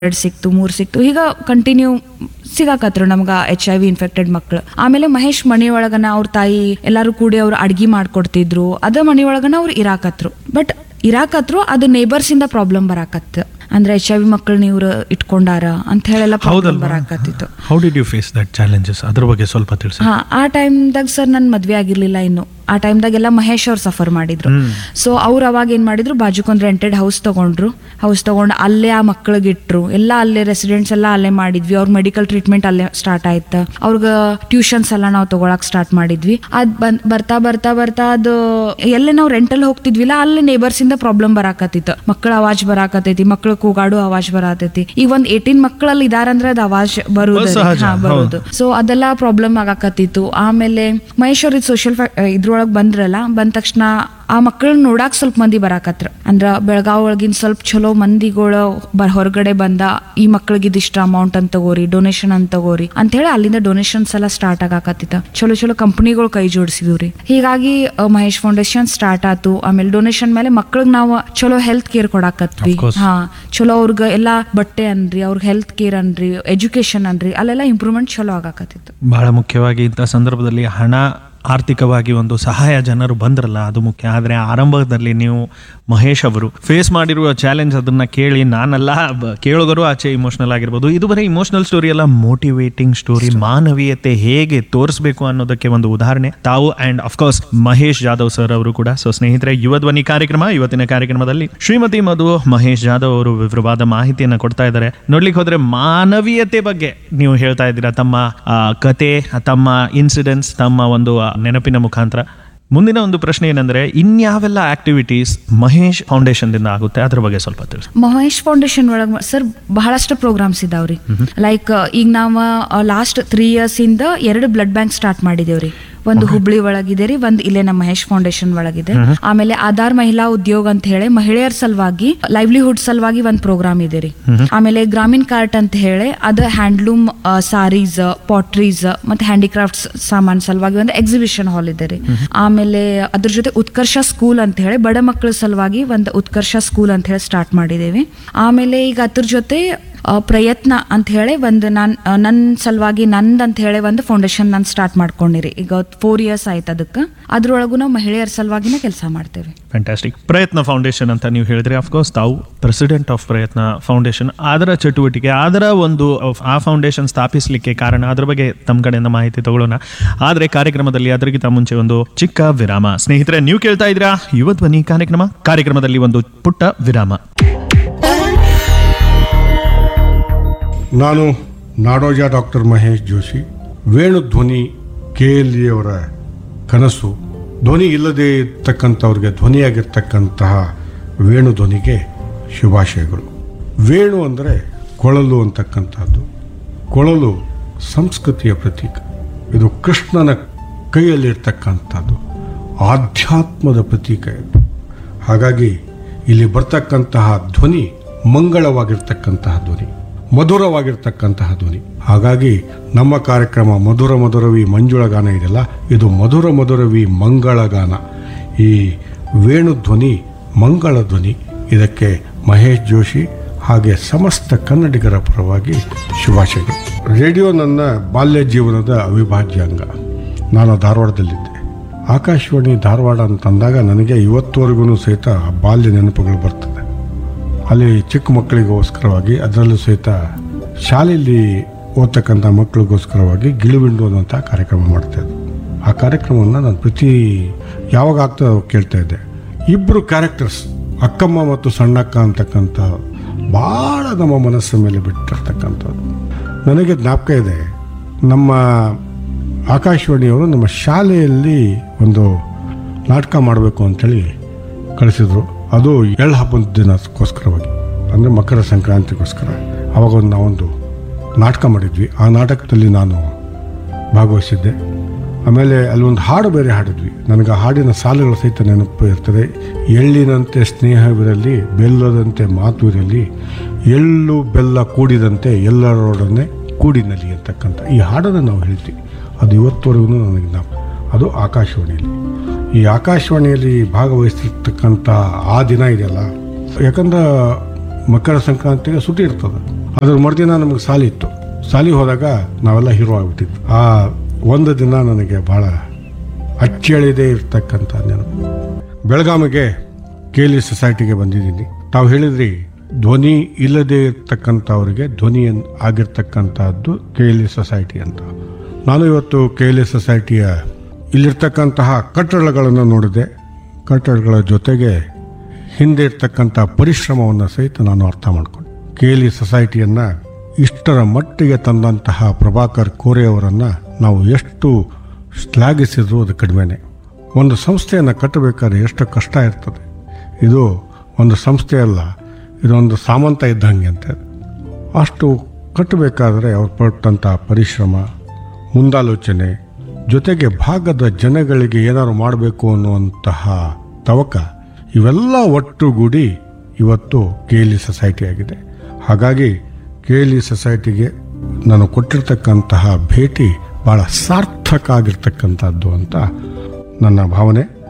ಎರಡು ಸಿಕ್ತು ಮೂರು ಸಿಕ್ತು ಈಗ ಕಂಟಿನ್ಯೂ ಸಿಗಾಕತ್ರು ನಮ್ಗೆ ಎಚ್ ಐ ವಿ ಇನ್ಫೆಕ್ಟೆಡ್ ಮಕ್ಳು ಆಮೇಲೆ ಮಹೇಶ್ ಮನಿ ಒಳಗನ ಅವ್ರ ತಾಯಿ ಎಲ್ಲರೂ ಕೂಡಿ ಅವ್ರು ಅಡ್ಗಿ ಮಾಡ್ಕೊಡ್ತಿದ್ರು ಅದ ಮನಿ ಒಳಗನ ಅವ್ರು ಇರಾಕತ್ರು ಬಟ್ ಇರಾಕತ್ರು ಅದು ನೇಬರ್ಸ್ ಇಂದ ಪ್ರಾಬ್ಲಮ್ ಬರಾಕತ್ತು ಅಂದ್ರೆ ಎಚ್ ಐ ವಿ ಮಕ್ಕಳನ್ನ ಇವ್ರು ಇಟ್ಕೊಂಡಾರ ಅಂತ ಹೇಳೆಲ್ಲ ಪ್ರಾಬ್ಲಮ್ ಬರಾಕತ್ತಿತ್ತು how did you face that challenges ಅದ್ರ ಬಗ್ಗೆ ಸ್ವಲ್ಪ ತಿಳಿಸಿ ಹಾ ಆ ಟೈಮ್ದಾಗ ಸರ್ ನನ್ನ ಮದ್ವೆ ಆಗಿರ್ಲಿಲ್ಲ ಇನ್ನು ಆ ಟೈಮ್ದಾಗೆಲ್ಲ ಮಹೇಶ್ ಅವ್ರು ಸಫರ್ ಮಾಡಿದ್ರು ಸೊ ಅವ್ರು ಅವಾಗ ಏನ್ ಮಾಡಿದ್ರು ಬಾಜುಕೊಂದ್ ರೆಂಟೆಡ್ ಹೌಸ್ ತಗೊಂಡ್ರು ಹೌಸ್ ತಗೊಂಡು ಅಲ್ಲೇ ಆ ಮಕ್ಳಿಗೆ ಇಟ್ರು ಎಲ್ಲ ಅಲ್ಲೇ ರೆಸಿಡೆಂಟ್ಸ್ ಎಲ್ಲ ಅಲ್ಲೇ ಮಾಡಿದ್ವಿ ಅವ್ರ ಮೆಡಿಕಲ್ ಟ್ರೀಟ್ಮೆಂಟ್ ಅಲ್ಲೇ ಸ್ಟಾರ್ಟ್ ಆಯ್ತು ಅವ್ರಿಗೆ ಟ್ಯೂಷನ್ಸ್ ಎಲ್ಲ ನಾವು ತಗೊಳಕ್ ಸ್ಟಾರ್ಟ್ ಮಾಡಿದ್ವಿ ಅದ್ ಬಂದ್ ಬರ್ತಾ ಬರ್ತಾ ಬರ್ತಾ ಅದು ಎಲ್ಲೇ ನಾವು ರೆಂಟಲ್ ಹೋಗ್ತಿದ್ವಿಲ್ಲ ಅಲ್ಲಿ ನೇಬರ್ಸ್ ಇಂದ ಪ್ರಾಬ್ಲಮ್ ಬರಾಕತ್ತಿತ್ತು ಮಕ್ಕಳ ಅವಾಜ್ ಬರಾಕತೈತಿ ಮಕ್ಳು ಕೂಗಾಡು ಅವಾಜ್ ಬರಾತೈತಿ ಈಗ ಒಂದ್ ಏಟೀನ್ ಮಕ್ಕಳಲ್ಲಿ ಇದಾರಂದ್ರೆ ಅದು ಅವಾಜ್ ಬರುದು ಸಹಜ, ಹಾ, ಬರುದು ಸೊ ಅದೆಲ್ಲ ಪ್ರಾಬ್ಲಮ್ ಆಗಾಕತ್ತಿತ್ತು ಆಮೇಲೆ ಮಹೇಶ್ ಅವ್ರ ಸೋಷಿಯಲ್ ಇದ್ರೊಳಗೆ ಬಂದ್ರಲ್ಲ ಬಂದ ತಕ್ಷಣ ಆ ಮಕ್ಕಳನ್ನ ನೋಡಾಕ್ ಸ್ವಲ್ಪ ಮಂದಿ ಬರಾಕತ್ರ ಅಂದ್ರ ಬೆಳಗಾವ್ ಒಳಗಿನ ಸ್ವಲ್ಪ ಚಲೋ ಮಂದಿಗಳು ಬ ಹೊರಗಡೆ ಬಂದ ಈ ಮಕ್ಳಿಗೆ ಇದಿಷ್ಟ ಅಮೌಂಟ್ ಅಂತ ತಗೋರಿ ಡೊನೇಷನ್ ಅಂತ ತಗೋರಿ ಅಂತ ಹೇಳಿ ಅಲ್ಲಿಂದ ಡೊನೇಷನ್ಸ್ ಎಲ್ಲ ಸ್ಟಾರ್ಟ್ ಆಗಾಕತ್ತಿತ್ತ ಚಲೋ ಚಲೋ ಕಂಪನಿಗಳು ಕೈ ಜೋಡಿಸಿದ್ವು ರೀ ಹೀಗಾಗಿ ಅ, ಮಹೇಶ್ ಫೌಂಡೇಶನ್ ಸ್ಟಾರ್ಟ್ ಆತು ಆಮೇಲೆ ಡೊನೇಷನ್ ಮೇಲೆ ಮಕ್ಳಿಗೆ ನಾವು ಚಲೋ ಹೆಲ್ತ್ ಕೇರ್ ಕೊಡಾಕತ್ವಿ Of course. ಹಾ ಚಲೋ ಅವ್ರಿಗೆ ಎಲ್ಲಾ ಬಟ್ಟೆ ಅನ್ರಿ ಅವ್ರಿಗೆ ಹೆಲ್ತ್ ಕೇರ್ ಅನ್ರಿ ಎಜುಕೇಶನ್ ಅನ್ರಿ ಅಲ್ಲೆಲ್ಲ ಇಂಪ್ರೂವ್ಮೆಂಟ್ ಚಲೋ ಆಗಾಕತ್ತಿತ್ತು ಬಹಳ ಮುಖ್ಯವಾಗಿ ಇಂಥ ಸಂದರ್ಭದಲ್ಲಿ ಹಣ ಆರ್ಥಿಕವಾಗಿ ಒಂದು ಸಹಾಯ ಜನರು ಬಂದ್ರಲ್ಲ ಅದು ಮುಖ್ಯ ಆದರೆ ಆರಂಭದಲ್ಲಿ ನೀವು ಮಹೇಶ್ ಅವರು ಫೇಸ್ ಮಾಡಿರುವ ಚಾಲೆಂಜ್ ಅದನ್ನ ಕೇಳಿ ನಾನಲ್ಲ ಬ- ಕೇಳುಗರು ಆಚೆ ಇಮೋಷನಲ್ ಆಗಿರ್ಬೋದು ಇದು ಬರೀ ಇಮೋಷನಲ್ ಸ್ಟೋರಿ ಅಲ್ಲ ಮೋಟಿವೇಟಿಂಗ್ ಸ್ಟೋರಿ ಮಾನವೀಯತೆ ಹೇಗೆ ತೋರಿಸಬೇಕು ಅನ್ನೋದಕ್ಕೆ ಒಂದು ಉದಾಹರಣೆ ತಾವು and of course Mahesh Jadhav sir ಅವರು ಕೂಡ ಸೊ ಸ್ನೇಹಿತರೆ ಯುವ ಧ್ವನಿ ಕಾರ್ಯಕ್ರಮ ಇವತ್ತಿನ ಕಾರ್ಯಕ್ರಮದಲ್ಲಿ ಶ್ರೀಮತಿ ಮಧು ಮಹೇಶ್ ಜಾಧವ್ ಅವರು ವಿವರವಾದ ಮಾಹಿತಿಯನ್ನು ಕೊಡ್ತಾ ಇದ್ದಾರೆ ನೋಡ್ಲಿಕ್ಕೆ ಹೋದ್ರೆ ಮಾನವೀಯತೆ ಬಗ್ಗೆ ನೀವು ಹೇಳ್ತಾ ಇದ್ದೀರಾ ತಮ್ಮ ಆ, ಕತೆ ತಮ್ಮ ಇನ್ಸಿಡೆಂಟ್ಸ್ ತಮ್ಮ ಒಂದು ಆ, ನೆನಪಿನ ಮುಖಾಂತರ ಮುಂದಿನ ಒಂದು ಪ್ರಶ್ನೆ ಏನಂದ್ರೆ ಇನ್ಯಾವೆಲ್ಲ ಆಕ್ಟಿವಿಟೀಸ್ ಮಹೇಶ್ ಫೌಂಡೇಶನ್ ದಿಂದ ಆಗುತ್ತೆ ಅದ್ರ ಬಗ್ಗೆ ಸ್ವಲ್ಪ ತಿಳಿಸಿ ಮಹೇಶ್ ಫೌಂಡೇಶನ್ ಒಳಗ್ ಸರ್ ಬಹಳಷ್ಟು ಪ್ರೋಗ್ರಾಮ್ಸ್ ಇದಾವ್ರಿ ಲೈಕ್ ಈಗ ನಾವು ಲಾಸ್ಟ್ ತ್ರೀ ಇಯರ್ಸ್ ಇಂದ ಎರಡು ಬ್ಲಡ್ ಬ್ಯಾಂಕ್ ಸ್ಟಾರ್ಟ್ ಮಾಡಿದೇವ್ರಿ ಒಂದು ಹುಬ್ಳಿ ಒಳಗಿದೆ ರೀ ಒಂದು ಇಲ್ಲೇ ನಮ್ಮ ಮಹೇಶ್ ಫೌಂಡೇಶನ್ ಒಳಗಿದೆ ಆಮೇಲೆ ಆಧಾರ್ ಮಹಿಳಾ ಉದ್ಯೋಗ ಅಂತ ಹೇಳಿ ಮಹಿಳೆಯರ ಸಲುವಾಗಿ ಲೈವ್ಲಿಹುಡ್ ಸಲುವಾಗಿ ಒಂದು ಪ್ರೋಗ್ರಾಮ್ ಇದೆ ರೀ ಆಮೇಲೆ ಗ್ರಾಮೀಣ್ ಕಾರ್ಟ್ ಅಂತ ಹೇಳಿ ಅದು ಹ್ಯಾಂಡ್ಲೂಮ್ ಸಾರೀಸ್ ಪಾಟ್ರೀಸ್ ಮತ್ತೆ ಹ್ಯಾಂಡಿಕ್ರಾಫ್ಟ್ಸ್ ಸಾಮಾನ್ ಸಲುವಾಗಿ ಒಂದು ಎಕ್ಸಿಬಿಷನ್ ಹಾಲ್ ಇದೆ ರೀ ಆಮೇಲೆ ಅದ್ರ ಜೊತೆ ಉತ್ಕರ್ಷ ಸ್ಕೂಲ್ ಅಂತ ಹೇಳಿ ಬಡ ಮಕ್ಕಳ ಸಲುವಾಗಿ ಒಂದು ಉತ್ಕರ್ಷ ಸ್ಕೂಲ್ ಅಂತ ಹೇಳಿ ಸ್ಟಾರ್ಟ್ ಮಾಡಿದ್ದೇವೆ ಆಮೇಲೆ ಈಗ ಅದ್ರ ಜೊತೆ ಆ, ಪ್ರಯತ್ನ ಅಂತ ಹೇಳಿ ಒಂದು ನಾನ್ ಆ, ನನ್ನ ಸಲುವಾಗಿ ನಂದ್ ಅಂತ ಹೇಳಿ ಒಂದು ಫೌಂಡೇಶನ್ ನಾನು ಸ್ಟಾರ್ಟ್ ಮಾಡ್ಕೊಂಡಿರಿ ಈಗ ಫೋರ್ ಇಯರ್ಸ್ ಆಯ್ತು ಅದಕ್ಕೆ ಅದ್ರೊಳಗು ನಾವು ಮಹಿಳೆಯರ ಸಲುವಾಗಿನೇ ಕೆಲಸ ಮಾಡ್ತೇವೆ ಫ್ಯಾಂಟಾಸ್ಟಿಕ್ ಪ್ರಯತ್ನ ಫೌಂಡೇಶನ್ ಅಂತ ನೀವು ಹೇಳಿದ್ರೆ ಅಫ್ಕೋರ್ಸ್ ತಾವು ಪ್ರೆಸಿಡೆಂಟ್ ಆಫ್ ಪ್ರಯತ್ನ ಫೌಂಡೇಶನ್ ಅದರ ಚಟುವಟಿಕೆ ಅದರ ಒಂದು ಆ ಫೌಂಡೇಶನ್ ಸ್ಥಾಪಿಸಲಿಕ್ಕೆ ಕಾರಣ ಅದ್ರ ಬಗ್ಗೆ ತಮ್ಮ ಕಡೆಯಿಂದ ಮಾಹಿತಿ ತಗೊಳ್ಳೋಣ ಆದರೆ ಕಾರ್ಯಕ್ರಮದಲ್ಲಿ ಅದರಿಗಿಂತ ಮುಂಚೆ ಒಂದು ಚಿಕ್ಕ ವಿರಾಮ ಸ್ನೇಹಿತರೆ ನೀವು ಕೇಳ್ತಾ ಇದ್ದೀರಾ ಯುವ ಧ್ವನಿ ಕಾರ್ಯಕ್ರಮ ಕಾರ್ಯಕ್ರಮದಲ್ಲಿ ಒಂದು ಪುಟ್ಟ ವಿರಾಮ ನಾನು ನಾಡೋಜ ಡಾಕ್ಟರ್ ಮಹೇಶ್ ಜೋಶಿ ವೇಣು ಧ್ವನಿ ಕೆ ಎಲ್ ಅವರ ಕನಸು ಧ್ವನಿ ಇಲ್ಲದೆ ಇರ್ತಕ್ಕಂಥವ್ರಿಗೆ ಧ್ವನಿಯಾಗಿರ್ತಕ್ಕಂತಹ ವೇಣು ಧ್ವನಿಗೆ ಶುಭಾಶಯಗಳು ವೇಣು ಅಂದರೆ ಕೊಳಲು ಅಂತಕ್ಕಂಥದ್ದು ಕೊಳಲು ಸಂಸ್ಕೃತಿಯ ಪ್ರತೀಕ ಇದು ಕೃಷ್ಣನ ಕೈಯಲ್ಲಿರ್ತಕ್ಕಂಥದ್ದು ಆಧ್ಯಾತ್ಮದ ಪ್ರತೀಕ ಇದು ಹಾಗಾಗಿ ಇಲ್ಲಿ ಬರ್ತಕ್ಕಂತಹ ಧ್ವನಿ ಮಂಗಳವಾಗಿರ್ತಕ್ಕಂತಹ ಧ್ವನಿ ಮಧುರವಾಗಿರ್ತಕ್ಕಂತಹ ಧ್ವನಿ ಹಾಗಾಗಿ ನಮ್ಮ ಕಾರ್ಯಕ್ರಮ ಮಧುರ ಮಧುರವಿ ಮಂಜುಳ ಗಾನ ಇದೆಯಲ್ಲ ಇದು ಮಧುರ ಮಧುರವಿ ಮಂಗಳ ಗಾನ ಈ ವೇಣು ಧ್ವನಿ ಮಂಗಳ ಧ್ವನಿ ಇದಕ್ಕೆ ಮಹೇಶ್ ಜೋಶಿ ಹಾಗೆ ಸಮಸ್ತ ಕನ್ನಡಿಗರ ಪರವಾಗಿ ಶುಭಾಶಯಗಳು ರೇಡಿಯೋ ನನ್ನ ಬಾಲ್ಯ ಜೀವನದ ಅವಿಭಾಜ್ಯ ಅಂಗ ನಾನು ಧಾರವಾಡದಲ್ಲಿದ್ದೆ ಆಕಾಶವಾಣಿ ಧಾರವಾಡ ಅಂತಂದಾಗ ನನಗೆ ಇವತ್ತುವರೆಗೂ ಸಹಿತ ಆ ಬಾಲ್ಯ ನೆನಪುಗಳು ಬರ್ತದೆ ಅಲ್ಲಿ ಚಿಕ್ಕ ಮಕ್ಕಳಿಗೋಸ್ಕರವಾಗಿ ಅದರಲ್ಲೂ ಸಹಿತ ಶಾಲೆಯಲ್ಲಿ ಓದ್ತಕ್ಕಂಥ ಮಕ್ಕಳಿಗೋಸ್ಕರವಾಗಿ ಗಿಳಿಬಿಂಡು ಅನ್ನೋಂಥ ಕಾರ್ಯಕ್ರಮ ಮಾಡ್ತಾಯಿದ್ದೆ ಆ ಕಾರ್ಯಕ್ರಮವನ್ನು ನಾನು ಪ್ರತಿ ಯಾವಾಗ ಆಗ್ತದೆ ಅವಾಗ ಕೇಳ್ತಾ ಇದ್ದೆ ಇಬ್ಬರು ಕ್ಯಾರೆಕ್ಟರ್ಸ್ ಅಕ್ಕಮ್ಮ ಮತ್ತು ಸಣ್ಣಕ್ಕ ಅಂತಕ್ಕಂಥ ಭಾಳ ನಮ್ಮ ಮನಸ್ಸಿನ ಮೇಲೆ ಬಿಟ್ಟಿರ್ತಕ್ಕಂಥದ್ದು ನನಗೆ ಜ್ಞಾಪಕ ಇದೆ ನಮ್ಮ ಆಕಾಶವಾಣಿಯವರು ನಮ್ಮ ಶಾಲೆಯಲ್ಲಿ ಒಂದು ನಾಟಕ ಮಾಡಬೇಕು ಅಂಥೇಳಿ ಕಳಿಸಿದ್ರು ಅದು ಎಳ್ಳು ಹಬ್ಬದ ದಿನಕ್ಕೋಸ್ಕರವಾಗಿ ಅಂದರೆ ಮಕರ ಸಂಕ್ರಾಂತಿಗೋಸ್ಕರ ಆವಾಗ ಒಂದು ನಾವೊಂದು ನಾಟಕ ಮಾಡಿದ್ವಿ ಆ ನಾಟಕದಲ್ಲಿ ನಾನು ಭಾಗವಹಿಸಿದ್ದೆ ಆಮೇಲೆ ಅಲ್ಲಿ ಒಂದು ಹಾಡು ಬೇರೆ ಹಾಡಿದ್ವಿ ನನಗೆ ಆ ಹಾಡಿನ ಸಾಲುಗಳು ಸಹಿತ ನೆನಪು ಇರ್ತದೆ ಎಳ್ಳಿನಂತೆ ಸ್ನೇಹವಿರಲಿ ಬೆಲ್ಲದಂತೆ ಮಾತು ಇರಲಿ ಎಳ್ಳು ಬೆಲ್ಲ ಕೂಡಿದಂತೆ ಎಲ್ಲರೊಡನೆ ಕೂಡಿನಲ್ಲಿ ಅಂತಕ್ಕಂಥ ಈ ಹಾಡನ್ನು ನಾವು ಹೇಳ್ತೀವಿ ಅದು ಇವತ್ತುವರೆಗೂ ನನಗೆ ಜ್ಞಾಪ ಅದು ಆಕಾಶವಾಣಿಯಲ್ಲಿ ಈ ಆಕಾಶವಾಣಿಯಲ್ಲಿ ಭಾಗವಹಿಸಿರ್ತಕ್ಕಂಥ ಆ ದಿನ ಇದೆಯಲ್ಲ ಯಾಕಂದ್ರೆ ಮಕರ ಸಂಕ್ರಾಂತಿಗೆ ಸುಟಿ ಇರ್ತದೆ ಅದ್ರ ಮರುದಿನ ನಮಗೆ ಸಾಲಿ ಇತ್ತು ಸಾಲಿ ಹೋದಾಗ ನಾವೆಲ್ಲ ಹೀರೋ ಆಗ್ಬಿಟ್ಟಿದ್ವಿ ಆ ಒಂದು ದಿನ ನನಗೆ ಬಹಳ ಅಚ್ಚಳಿದೇ ಇರ್ತಕ್ಕಂಥ ನೆನಪು ಬೆಳಗಾವಿಗೆ ಕೇಲಿ ಸೊಸೈಟಿಗೆ ಬಂದಿದ್ದೀನಿ ತಾವು ಹೇಳಿದ್ರಿ ಧ್ವನಿ ಇಲ್ಲದೆ ಇರ್ತಕ್ಕಂಥವ್ರಿಗೆ ಧ್ವನಿ ಅನ್- ಆಗಿರ್ತಕ್ಕಂಥದ್ದು ಕೇಲಿ ಸೊಸೈಟಿ ಅಂತ ನಾನು ಇವತ್ತು ಕೇಲಿ ಸೊಸೈಟಿಯ ಇಲ್ಲಿರ್ತಕ್ಕಂತಹ ಕಟ್ಟಡಗಳನ್ನು ನೋಡಿದೆ ಕಟ್ಟಡಗಳ ಜೊತೆಗೆ ಹಿಂದೆ ಇರ್ತಕ್ಕಂಥ ಪರಿಶ್ರಮವನ್ನು ಸಹಿತ ನಾನು ಅರ್ಥ ಮಾಡಿಕೊಂಡೆ ಕೇಲಿ ಸೊಸೈಟಿಯನ್ನು ಇಷ್ಟರ ಮಟ್ಟಿಗೆ ತಂದಂತಹ ಪ್ರಭಾಕರ್ ಕೋರೆ ಅವರನ್ನು ನಾವು ಎಷ್ಟು ಶ್ಲಾಘಿಸಿದ್ರು ಅದು ಕಡಿಮೆನೆ ಒಂದು ಸಂಸ್ಥೆಯನ್ನು ಕಟ್ಟಬೇಕಾದ್ರೆ ಎಷ್ಟು ಕಷ್ಟ ಇರ್ತದೆ ಇದು ಒಂದು ಸಂಸ್ಥೆ ಅಲ್ಲ ಇದೊಂದು ಸಾಮಂತ ಇದ್ದಂಗೆ ಅಂತ ಅಷ್ಟು ಕಟ್ಟಬೇಕಾದ್ರೆ ಅವ್ರು ಪಟ್ಟಂಥ ಪರಿಶ್ರಮ ಮುಂದಾಲೋಚನೆ ಜೊತೆಗೆ ಭಾಗದ ಜನಗಳಿಗೆ ಏನಾದ್ರು ಮಾಡಬೇಕು ಅನ್ನುವಂತಹ ತವಕ ಇವೆಲ್ಲ ಒಟ್ಟುಗೂಡಿ ಇವತ್ತು ಕೇಲಿ ಸೊಸೈಟಿ ಆಗಿದೆ ಹಾಗಾಗಿ ಕೇಲಿ ಸೊಸೈಟಿಗೆ ನಾನು ಕೊಟ್ಟಿರ್ತಕ್ಕಂತಹ ಭೇಟಿ ಭಾಳ ಸಾರ್ಥಕ ಆಗಿರ್ತಕ್ಕಂಥದ್ದು ಅಂತ ನನ್ನ ಭಾವನೆ